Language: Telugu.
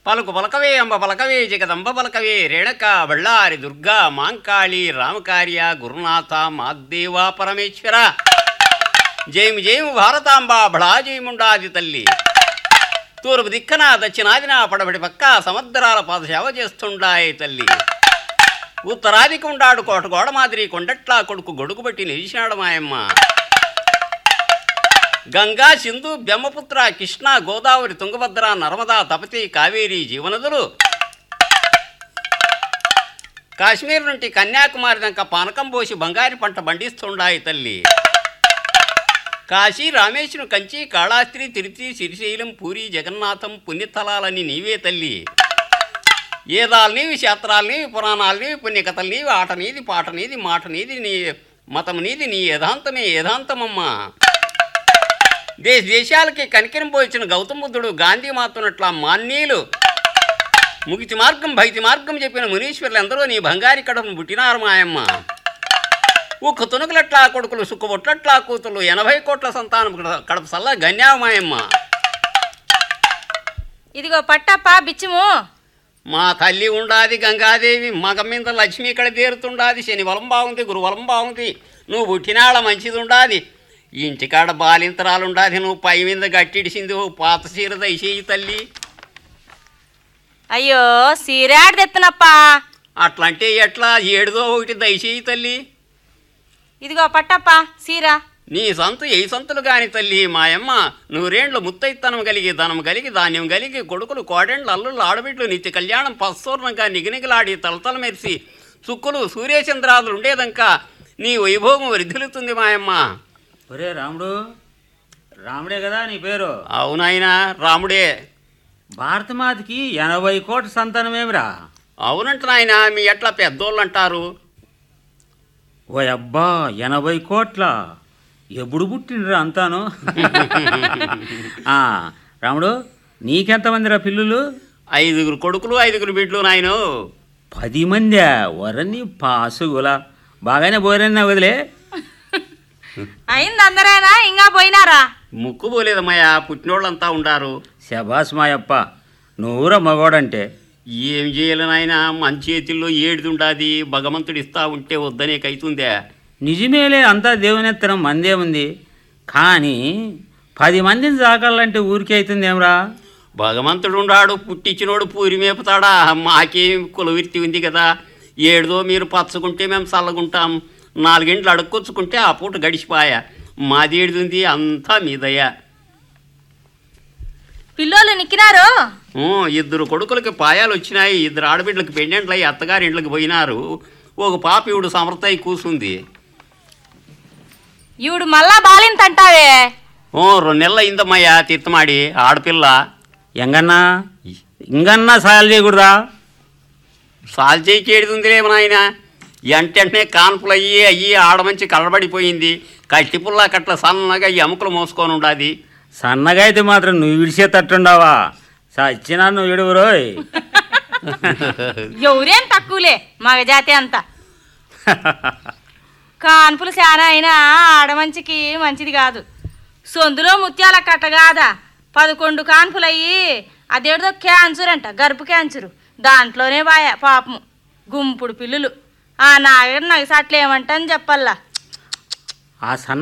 పలుకు పలకవే అంబ పలకవే జగదంబ పలకవే రేణక బళ్ళారి దుర్గా మాంకాళి రామకార్య గురునాథ మాదేవ పరమేశ్వర జయము జయము భారతాంబ బళా జయముండాది తల్లి తూర్పు దిక్కన దక్షిణాదిన పడబడి పక్క సముద్రాల పాదసేవ చేస్తుండాయి తల్లి ఉత్తరాదికి ఉండాడు కోట గోడ మాదిరి కొండట్లా కొడుకు గొడుగుబట్టి నిలిచినాడు మాయమ్మ గంగా సింధు బ్రహ్మపుత్ర కృష్ణ గోదావరి తుంగభద్ర నర్మదా తపతి కావేరి జీవనదులు కాశ్మీర్ నుండి కన్యాకుమారి దాకా పానకం పోసి బంగారి పంట పండిస్తుండాయి తల్లి కాశీ రామేశ్వరం కంచి కాళాస్త్రి తిరుచి శ్రీశైలం పూరి జగన్నాథం పుణ్యస్థలాలని నీవే తల్లి ఏదాలు నీవి శాస్త్రాలు నీవి పురాణాలు నీవి పుణ్యకథలు నీవి ఆట నీది పాట నీది మాట నీది నీ మతం నీది నీ యథాంతమే యథాంతమమ్మా దేశ దేశాలకి కనికిరం పోయించిన గౌతమ బుద్ధుడు గాంధీ మాతున్నట్ల మాన్యులు ముగితి మార్గం భైతి మార్గం చెప్పిన మునీశ్వరులు ఎందరో నీ బంగారి కడపను పుట్టినారు మాయమ్మ ఉక్కు తునుకులట్లా కొడుకులు సుక్కుబొట్లట్లా కూతులు ఎనభై కోట్ల సంతానం కడ- కడప సల్ల గన్యావు మాయమ్మ ఇదిగో పట్టప్ప బిచ్చుము మా తల్లి ఉండాది గంగాదేవి మగ మీద లక్ష్మి ఇక్కడ తీరుతుండాది శని బలం బాగుంది గురువలం బాగుంది నువ్వు పుట్టినాళ్ళ మంచిది ఉండాది ఇంటికాడ బాలింతరాలు ఉండాది నువ్వు పై మీద గట్టిడిసింది ఓ పాత చీర దయచేయి తల్లి అయ్యో సీరాడు తెత్తనప్ప అట్లంటే ఎట్లా ఏడుదో ఒకటి దయచేయి తల్లి ఇదిగో పట్టప్ప సీరా నీ సంతు ఏ సంతులు కాని తల్లి మాయమ్మ నూరేండ్లు ముత్తైత్తనం కలిగి ధనం కలిగి ధాన్యం కలిగి కొడుకులు కోడెండ్లు అల్లుళ్ళు ఆడబిడ్లు నిత్య కళ్యాణం పస్సూర్ణంగా నిగినిగిలాడి తలతల మెరిసి చుక్కులు సూర్యచంద్రాదులు ఉండేదంకా నీ వైభోగం వృద్ధిల్లుతుంది మాయమ్మ ఒరే రాముడు రాముడే కదా నీ పేరు అవునాయనా రాముడే భారతమాతకి ఎనభై కోట్ల సంతానమేమిరా అవునంట నాయన మీ ఎట్లా పెద్దోళ్ళు అంటారు ఓ అబ్బా ఎనభై కోట్ల ఎప్పుడు పుట్టినరా అంతాను ఆ, రాముడు నీకెంతమందిరా పిల్లులు ఐదుగురు కొడుకులు ఐదుగురు బిడ్లు నాయను పది మందా వరని పాసుగుల బాగానే పోరన్నా వదిలే అయింది అందరేనా ఇంకా పోయినారా ముక్కు పోలేదమ్మయ్య పుట్టినోళ్ళంతా ఉండారు శబాస్ మాయప్ప నువ్వురా మగోడంటే ఏం చేయాలి నాయన మన చేతుల్లో ఏడుతుండాది భగవంతుడు ఇస్తా ఉంటే వద్దనే కైతుందే నిజమేలే అంతా దేవునెత్తనం మందే ఉంది కానీ పది మందిని సాకాలంటే ఊరికే అవుతుందేమ్రా భగవంతుడు ఉండాడు పుట్టించినోడు పూరి మేపుతాడా మాకేం కులవృత్తి ఉంది కదా ఏడుదో మీరు పచ్చకుంటే మేము చల్లగుంటాం నాలుగింట్లు అడుక్కొచ్చుకుంటే ఆ పూట గడిచిపాయా మాది ఏడుతుంది అంతా మీదయ్యా పిల్లోళ్ళు నిక్కినారు ఊ, ఇద్దరు కొడుకులకి పాయాలు వచ్చినాయి ఇద్దరు ఆడబిడ్డలకి పెండెంట్లై అత్తగారి ఇంట్లోకి పోయినారు ఒక పాప ఇవిడు సమర్థయి కూసుంది ఈవిడు మళ్ళా బాలింతంటావే ఓ రెండు నెలలు అయిందమ్మయ్యా తీర్థమాడి ఆడపిల్ల ఎంగన్నా ఇంకన్నా సాయాలు చేయకూడదా సాల్చేయి చేడుతుందిలేము నాయన ఎంటెంటనే కాన్పులు అయ్యి అయ్యి ఆడమంచి కలబడిపోయింది కట్టి పుల్ల కట్ల సన్నగా ఎముకలు మోసుకొని ఉండాది సన్నగా అయితే మాత్రం నువ్వు విడిచే తట్టుండావా సచ్చినా నువ్వు విడువురోయ్ ఎవరేం తక్కువలే మగజాతి అంతా కాన్పులు చాలా అయినా ఆడమంచికి మంచిది కాదు సొందులో ముత్యాల కట్ట కాదా పదకొండు కాన్పులయ్యి అదేదో క్యాన్సర్ అంట గర్భ క్యాన్సర్ దాంట్లోనే బాయ పాపము గుంపుడు పిల్లులు ఆ నాగర్ నగసాట్లు ఏమంటని చెప్పల్లా ఆ సన్న